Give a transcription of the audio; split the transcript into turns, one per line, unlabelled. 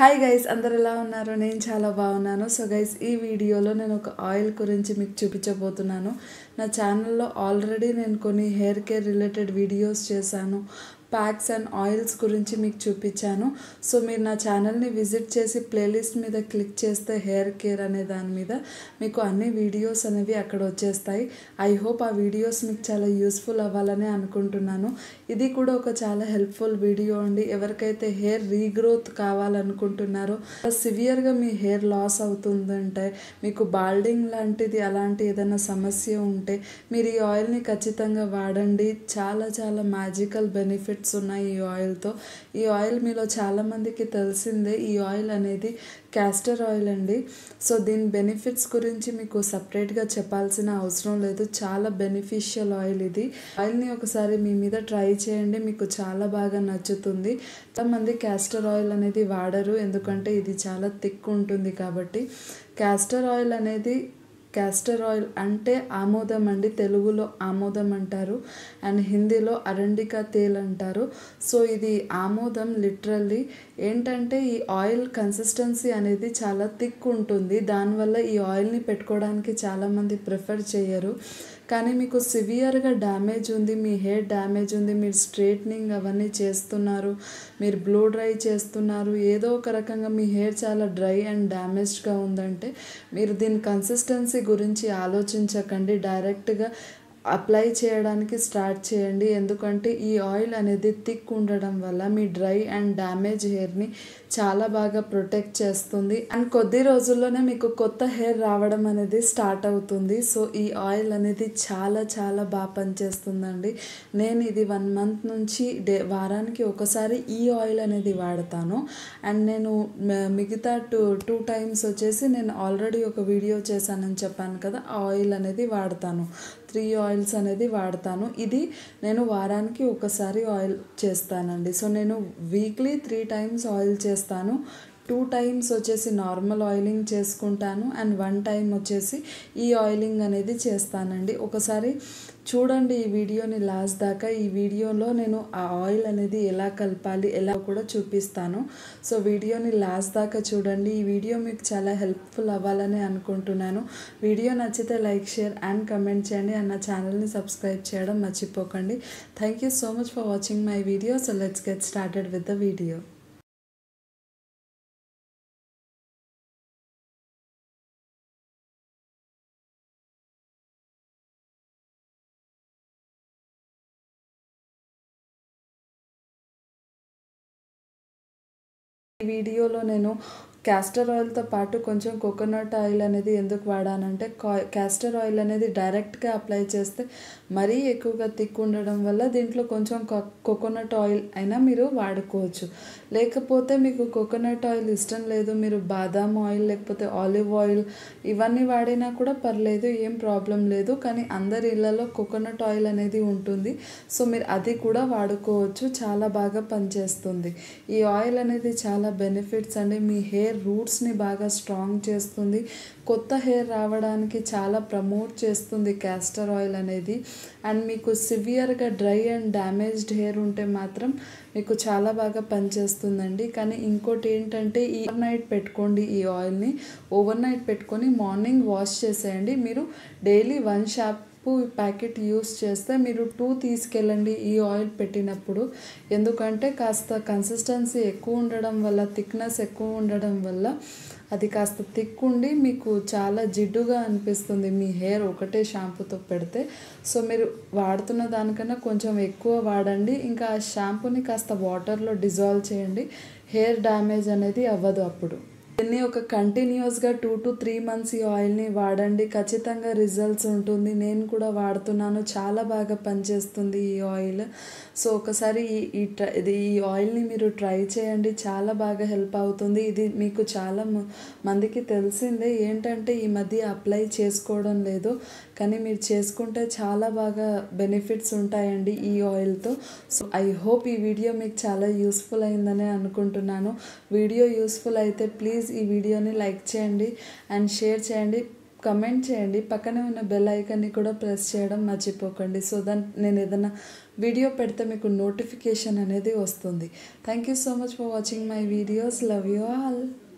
hi guys అందరు ఎలా ఉన్నారు నేను చాలా బాగున్నాను సో గైస్ ఈ వీడియోలో నేను ఒక ఆయిల్ గురించి మీకు చూపించబోతున్నాను నా ఛానల్లో ఆల్రెడీ నేను కొన్ని హెయిర్ కేర్ రిలేటెడ్ వీడియోస్ చేశాను ప్యాక్స్ అండ్ ఆయిల్స్ గురించి మీకు చూపించాను సో మీరు నా ఛానల్ని విజిట్ చేసి ప్లేలిస్ట్ మీద క్లిక్ చేస్తే హెయిర్ కేర్ అనే దాని మీద మీకు అన్ని వీడియోస్ అనేవి అక్కడ వచ్చేస్తాయి ఐ హోప్ ఆ వీడియోస్ మీకు చాలా యూస్ఫుల్ అవ్వాలని అనుకుంటున్నాను ఇది కూడా ఒక చాలా హెల్ప్ఫుల్ వీడియో అండి ఎవరికైతే హెయిర్ రీగ్రోత్ కావాలనుకుంటున్నారో సివియర్గా మీ హెయిర్ లాస్ అవుతుందంటే మీకు బాల్డింగ్ లాంటిది అలాంటి ఏదైనా సమస్య ఉంటే మీరు ఈ ఆయిల్ని ఖచ్చితంగా వాడండి చాలా చాలా మ్యాజికల్ బెనిఫిట్స్ ఉన్నాయి ఈ ఆయిల్తో ఈ ఆయిల్ మీలో చాలామందికి తెలిసిందే ఈ ఆయిల్ అనేది క్యాస్టర్ ఆయిల్ అండి సో దీని బెనిఫిట్స్ గురించి మీకు సపరేట్గా చెప్పాల్సిన అవసరం లేదు చాలా బెనిఫిషియల్ ఆయిల్ ఇది ఆయిల్ని ఒకసారి మీ మీద ట్రై చేయండి మీకు చాలా బాగా నచ్చుతుంది చాలామంది క్యాస్టర్ ఆయిల్ అనేది వాడరు ఎందుకంటే ఇది చాలా థిక్ ఉంటుంది కాబట్టి క్యాస్టర్ ఆయిల్ అనేది క్యాస్టర్ ఆయిల్ అంటే ఆమోదం అండి తెలుగులో ఆమోదం అంటారు అండ్ హిందీలో అరండికా తేల్ అంటారు సో ఇది ఆమోదం లిటరల్లీ ఏంటంటే ఈ ఆయిల్ కన్సిస్టెన్సీ అనేది చాలా థిక్ ఉంటుంది దానివల్ల ఈ ఆయిల్ని పెట్టుకోవడానికి చాలామంది ప్రిఫర్ చేయరు కానీ మీకు సివియర్గా డ్యామేజ్ ఉంది మీ హెయిర్ డ్యామేజ్ ఉంది మీరు స్ట్రైట్నింగ్ అవన్నీ చేస్తున్నారు మీరు బ్లో డ్రై చేస్తున్నారు ఏదో ఒక రకంగా మీ హెయిర్ చాలా డ్రై అండ్ డ్యామేజ్డ్గా ఉందంటే మీరు దీని కన్సిస్టెన్సీ గురించి ఆలోచించకండి డైరెక్ట్గా అప్లై చేయడానికి స్టార్ట్ చేయండి ఎందుకంటే ఈ ఆయిల్ అనేది థిక్ ఉండడం వల్ల మీ డ్రై అండ్ డ్యామేజ్ హెయిర్ని చాలా బాగా ప్రొటెక్ట్ చేస్తుంది అండ్ కొద్ది రోజుల్లోనే మీకు కొత్త హెయిర్ రావడం అనేది స్టార్ట్ అవుతుంది సో ఈ ఆయిల్ అనేది చాలా చాలా బాగా పనిచేస్తుందండి నేను ఇది వన్ మంత్ నుంచి డే వారానికి ఒకసారి ఈ ఆయిల్ అనేది వాడతాను అండ్ నేను మిగతా టూ టూ టైమ్స్ వచ్చేసి నేను ఆల్రెడీ ఒక వీడియో చేశానని చెప్పాను కదా ఆ ఆయిల్ అనేది వాడతాను త్రీ ఆయిల్స్ అనేది వాడతాను ఇది నేను వారానికి ఒకసారి ఆయిల్ చేస్తానండి సో నేను వీక్లీ త్రీ టైమ్స్ ఆయిల్ చేస్తాను టూ టైమ్స్ వచ్చేసి నార్మల్ ఆయిలింగ్ చేసుకుంటాను అండ్ వన్ టైం వచ్చేసి ఈ ఆయిలింగ్ అనేది చేస్తానండి ఒకసారి చూడండి ఈ వీడియోని లాస్ట్ దాకా ఈ వీడియోలో నేను ఆ ఆయిల్ అనేది ఎలా కలపాలి ఎలా కూడా చూపిస్తాను సో వీడియోని లాస్ట్ దాకా చూడండి ఈ వీడియో మీకు చాలా హెల్ప్ఫుల్ అవ్వాలని అనుకుంటున్నాను వీడియో నచ్చితే లైక్ షేర్ అండ్ కమెంట్ చేయండి అండ్ నా ఛానల్ని సబ్స్క్రైబ్ చేయడం మర్చిపోకండి thank you so much for watching my video so let's get started with the video ఈ వీడియోలో నేను క్యాస్టర్ ఆయిల్తో పాటు కొంచెం కోకోనట్ ఆయిల్ అనేది ఎందుకు వాడానంటే క్యాస్టర్ ఆయిల్ అనేది డైరెక్ట్గా అప్లై చేస్తే మరీ ఎక్కువగా థిక్ ఉండడం వల్ల దీంట్లో కొంచెం కోకోనట్ ఆయిల్ అయినా మీరు వాడుకోవచ్చు లేకపోతే మీకు కోకోనట్ ఆయిల్ ఇష్టం లేదు మీరు బాదాం ఆయిల్ లేకపోతే ఆలివ్ ఆయిల్ ఇవన్నీ వాడినా కూడా పర్లేదు ఏం ప్రాబ్లం లేదు కానీ అందరి ఇళ్ళలో కోకోనట్ ఆయిల్ అనేది ఉంటుంది సో మీరు అది కూడా వాడుకోవచ్చు చాలా బాగా పనిచేస్తుంది ఈ ఆయిల్ అనేది చాలా బెనిఫిట్స్ అండి మీ హెయిర్ రూట్స్ని బాగా స్ట్రాంగ్ చేస్తుంది కొత్త హెయిర్ రావడానికి చాలా ప్రమోట్ చేస్తుంది క్యాస్టర్ ఆయిల్ అనేది అండ్ మీకు సివియర్గా డ్రై అండ్ డ్యామేజ్డ్ హెయిర్ ఉంటే మాత్రం మీకు చాలా బాగా పనిచేస్తుందండి కానీ ఇంకోటి ఏంటంటే ఈ ఓవర్ నైట్ పెట్టుకోండి ఈ ఆయిల్ని ఓవర్ నైట్ పెట్టుకొని మార్నింగ్ వాష్ చేసేయండి మీరు daily one shop packet use చేస్తే మీరు టూ తీసుకెళ్ళండి ఈ ఆయిల్ పెట్టినప్పుడు ఎందుకంటే కాస్త కన్సిస్టెన్సీ ఎక్కువ ఉండడం వల్ల థిక్నెస్ ఎక్కువ ఉండడం వల్ల అది కాస్త థిక్ ఉండి మీకు చాలా జిడ్డుగా అనిపిస్తుంది మీ హెయిర్ ఒకటే షాంపూతో పెడితే సో మీరు వాడుతున్న దానికన్నా కొంచెం ఎక్కువ వాడండి ఇంకా ఆ షాంపూని కాస్త వాటర్లో డిజాల్వ్ చేయండి హెయిర్ డ్యామేజ్ అనేది అవ్వదు అప్పుడు దీన్ని ఒక కంటిన్యూస్గా టూ టు త్రీ మంత్స్ ఈ ఆయిల్ని వాడండి ఖచ్చితంగా రిజల్ట్స్ ఉంటుంది నేను కూడా వాడుతున్నాను చాలా బాగా పనిచేస్తుంది ఈ ఆయిల్ సో ఒకసారి ఈ ఈ ట్రై ఇది ఈ ఆయిల్ని మీరు ట్రై చేయండి చాలా బాగా హెల్ప్ అవుతుంది ఇది మీకు చాలా మందికి తెలిసిందే ఏంటంటే ఈ మధ్య అప్లై చేసుకోవడం లేదు కానీ మీరు చేసుకుంటే చాలా బాగా బెనిఫిట్స్ ఉంటాయండి ఈ ఆయిల్తో సో ఐ హోప్ ఈ వీడియో మీకు చాలా యూస్ఫుల్ అయిందని అనుకుంటున్నాను వీడియో యూస్ఫుల్ అయితే ప్లీజ్ ఈ వీడియోని లైక్ చేయండి అండ్ షేర్ చేయండి కమెంట్ చేయండి పక్కనే ఉన్న బెల్ ఐకాన్ని కూడా ప్రెస్ చేయడం మర్చిపోకండి సో దట్ నేను ఏదైనా వీడియో పెడితే మీకు నోటిఫికేషన్ అనేది వస్తుంది thank you so much for watching my videos love you all